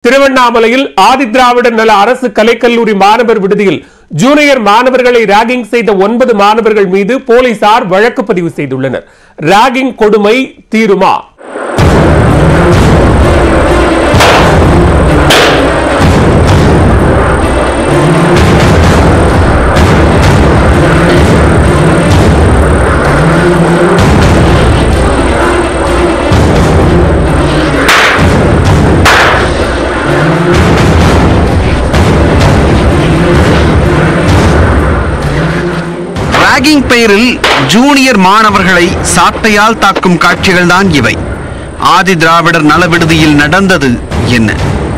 திருவண்ணாமலையில் ஆதிதிராவிடர் நல அரசு கலைக்கல்லூரி மாணவர் விடுதியில் ஜூனியர் மாணவர்களை ராகிங் செய்த ஒன்பது மாணவர்கள் மீது போலீசார் வழக்கு பதிவு செய்துள்ளனர் ராகிங் கொடுமை தீருமா ராகிங் பெயரில் ஜூனியர் மாணவர்களை சாட்டையால் தாக்கும் காட்சிகள்தான் இவை ஆதி திராவிடர் நல விடுதியில் நடந்தது என்ன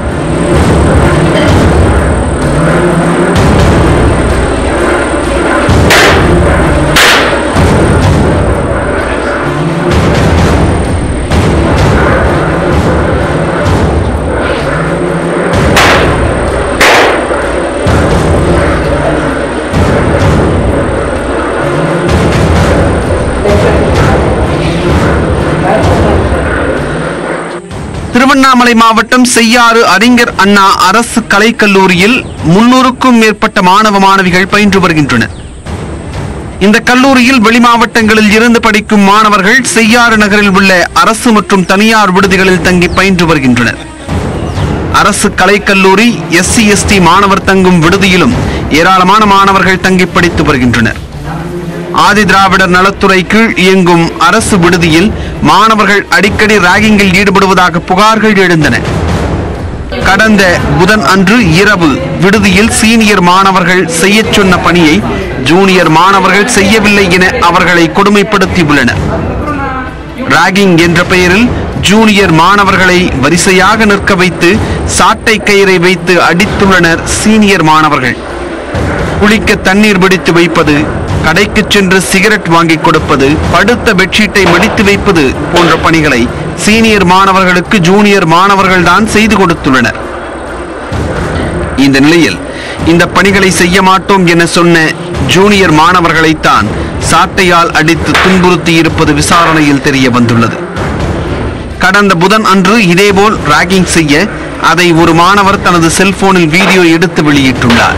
திருவண்ணாமலை மாவட்டம் செய்யாறு அறிஞர் அண்ணா அரசு கலைக்கல்லூரியில் முன்னூறுக்கும் மேற்பட்ட மாணவ மாணவிகள் பயின்று வருகின்றனர் இந்த கல்லூரியில் வெளிமாவட்டங்களில் இருந்து படிக்கும் மாணவர்கள் செய்யாறு நகரில் உள்ள அரசு மற்றும் தனியார் விடுதிகளில் தங்கி பயின்று வருகின்றனர் அரசு கலைக்கல்லூரி எஸ்சி எஸ்டி மாணவர் தங்கும் விடுதியிலும் ஏராளமான மாணவர்கள் தங்கி படித்து வருகின்றனர் ஆதி திராவிடர் நலத்துறை கீழ் இயங்கும் அரசு விடுதியில் மாணவர்கள் அடிக்கடி ராகிங்கில் ஈடுபடுவதாக புகார்கள் எழுந்தன கடந்த புதன் அன்று இரவு விடுதியில் சீனியர் மாணவர்கள் செய்யச் சொன்ன பணியை ஜூனியர் மாணவர்கள் செய்யவில்லை என அவர்களை கொடுமைப்படுத்தியுள்ளனர் ராகிங் என்ற பெயரில் ஜூனியர் மாணவர்களை வரிசையாக நிற்க வைத்து சாட்டை கயிறை வைத்து அடித்துள்ளனர் சீனியர் மாணவர்கள் குளிக்க தண்ணீர் பிடித்து வைப்பது கடைக்கு சென்று சிகரெட் வாங்கி கொடுப்பது படுத்த பெட்ஷீட்டை மடித்து வைப்பது போன்ற பணிகளை சீனியர் மாணவர்களுக்கு ஜூனியர் மாணவர்கள் தான் செய்து கொடுத்துள்ளனர் இந்த நிலையில் இந்த பணிகளை செய்ய மாட்டோம் என சொன்ன ஜூனியர் மாணவர்களைத்தான் சாட்டையால் அடித்து துன்புறுத்தி இருப்பது விசாரணையில் தெரிய வந்துள்ளது கடந்த புதன் அன்று இதேபோல் ராகிங் செய்ய அதை ஒரு மாணவர் தனது செல்போனில் வீடியோ எடுத்து வெளியிட்டுள்ளார்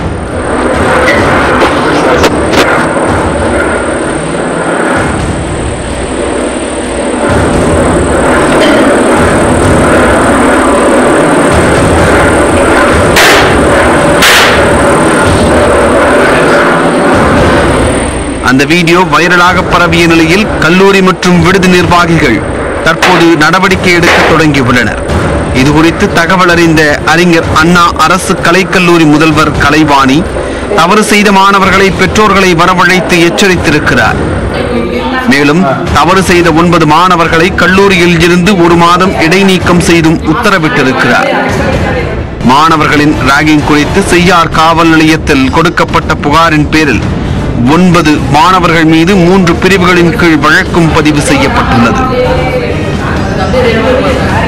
அந்த வீடியோ வைரலாக பரவிய நிலையில் கல்லூரி மற்றும் விடுதி நிர்வாகிகள் தற்போது நடவடிக்கை எடுக்க தொடங்கியுள்ளனர் இதுகுறித்து தகவல் அறிந்த அறிஞர் அண்ணா அரசு கலைக்கல்லூரி முதல்வர் கலைவாணி தவறு செய்த மாணவர்களை பெற்றோர்களை வரவழைத்து எச்சரித்திருக்கிறார் மேலும் தவறு செய்த ஒன்பது மாணவர்களை கல்லூரியில் இருந்து ஒரு மாதம் இடைநீக்கம் செய்தும் உத்தரவிட்டிருக்கிறார் மாணவர்களின் ராகிங் குறித்து செய்யார் காவல் நிலையத்தில் கொடுக்கப்பட்ட புகாரின் பேரில் ஒன்பது மாணவர்கள் மீது மூன்று பிரிவுகளின் கீழ் வழக்கும் பதிவு செய்யப்பட்டுள்ளது